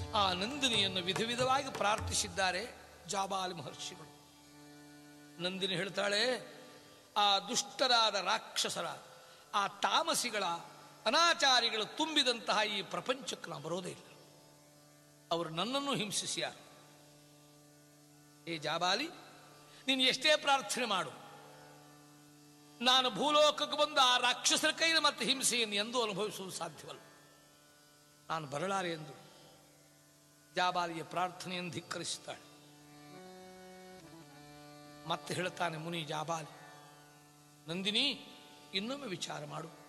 ಆ ನಂದಿನಿಯನ್ನು ವಿಧ ವಿಧವಾಗಿ ಪ್ರಾರ್ಥಿಸಿದ್ದಾರೆ ಜಾಬಾಲಿ ಮಹರ್ಷಿಗಳು ನಂದಿನಿ ಹೇಳ್ತಾಳೆ ಆ ದುಷ್ಟರಾದ ರಾಕ್ಷಸರ ಆ ತಾಮಸಿಗಳ ಅನಾಚಾರಿಗಳು ತುಂಬಿದಂತಹ ಈ ಪ್ರಪಂಚಕ್ಕೆ ನಾ ಬರೋದೇ ಇಲ್ಲ ಅವರು ನನ್ನನ್ನು ಹಿಂಸಿಸ್ಯಾರ ಏ ಜಾಬಾಲಿ ನೀನು ಎಷ್ಟೇ ಪ್ರಾರ್ಥನೆ ಮಾಡು ನಾನು ಭೂಲೋಕಕ್ಕೆ ಬಂದು ಆ ರಾಕ್ಷಸರ ಕೈಯಲ್ಲಿ ಮತ್ತೆ ಹಿಂಸೆಯನ್ನು ಎಂದೂ ಅನುಭವಿಸುವುದು ಸಾಧ್ಯವಲ್ಲ ನಾನು ಬರಲಾರೆ ಎಂದು ಜಾಬಾಲಿಯ ಪ್ರಾರ್ಥನೆಯನ್ನು ಧಿಕ್ಕರಿಸುತ್ತಾಳೆ ಮತ್ತೆ ಹೇಳ್ತಾನೆ ಮುನಿ ಜಾಬಾಲಿ ನಂದಿನಿ ಇನ್ನೊಮ್ಮೆ ವಿಚಾರ ಮಾಡು